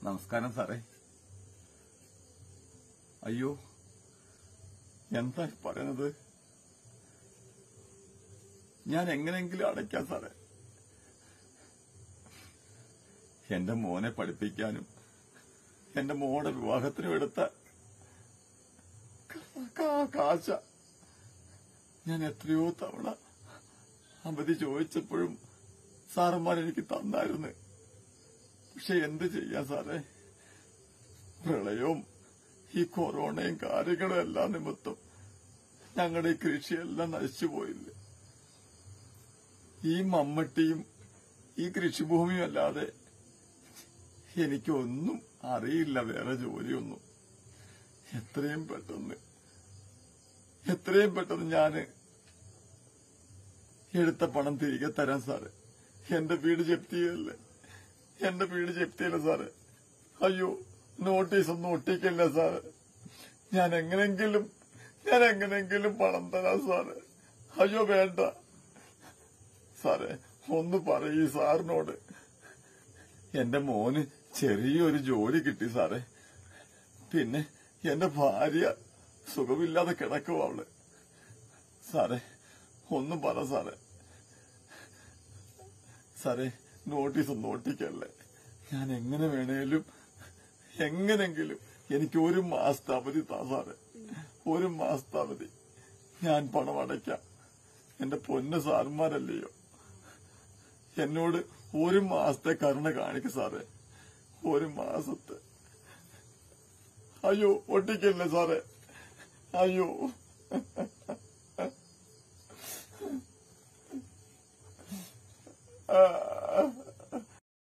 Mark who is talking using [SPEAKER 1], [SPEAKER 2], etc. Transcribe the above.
[SPEAKER 1] നമസ്കാരം സാറേ അയ്യോ എന്താ ഈ പറയുന്നത് ഞാൻ എങ്ങനെയെങ്കിലും അടയ്ക്കാം സാറേ എന്റെ മോനെ പഠിപ്പിക്കാനും എന്റെ മോടെ വിവാഹത്തിനും എടുത്ത കാ- കാ- കാശ ഞാൻ എത്രയോ തവണ അവധി ചോദിച്ചപ്പോഴും സാറന്മാർ എനിക്ക് തന്നായിരുന്നു പക്ഷെ എന്ത് ചെയ്യാൻ സാറേ പ്രളയവും ഈ കൊറോണയും കാര്യങ്ങളും എല്ലാം നിമിത്തം ഞങ്ങളുടെ ഈ കൃഷിയെല്ലാം നശിച്ചു പോയില്ലേ ഈ മമ്മട്ടിയും ഈ കൃഷിഭൂമിയും അല്ലാതെ എനിക്കൊന്നും അറിയില്ല വേറെ ജോലിയൊന്നും എത്രയും പെട്ടെന്ന് എത്രയും പെട്ടെന്ന് ഞാന് എടുത്ത പണം തിരികെ തരാൻ സാറ് എന്റെ വീട് ജപ്തി ചെയ്യല്ലേ എന്റെ വീട് ജപ്തി ചെയ്യല്ല സാറ് അയ്യോ നോട്ടീസ് ഒന്നും ഒട്ടിക്കല്ല സാറ് ഞാൻ എങ്ങനെങ്കിലും ഞാൻ എങ്ങനെങ്കിലും പണം തരാം സാറ് അയ്യോ വേണ്ട സാറേ ഒന്ന് പറയൂ സാറിനോട് എന്റെ മോന് ചെറിയൊരു ജോലി കിട്ടി സാറേ പിന്നെ എന്റെ ഭാര്യ സുഖമില്ലാതെ കിടക്കുവ അവള് സാറേ ഒന്നും പറ സാറേ സാറേ നോട്ടീസ് ഒന്നും ഒട്ടിക്കല്ലേ ഞാൻ എങ്ങനെ വേണേലും എങ്ങനെങ്കിലും എനിക്ക് ഒരു മാസത്തെ അവധി താ സാറേ ഒരു മാസത്തെ അവധി ഞാൻ പണം അടയ്ക്കാം എന്റെ പൊന്ന് സാറുമാരല്ലയോ എന്നോട് ഒരു മാസത്തെ കരുണ കാണിക്ക സാറേ ഒരു മാസത്തെ അയ്യോ ഒട്ടിക്കല്ലേ സാറേ അയ്യോ ആ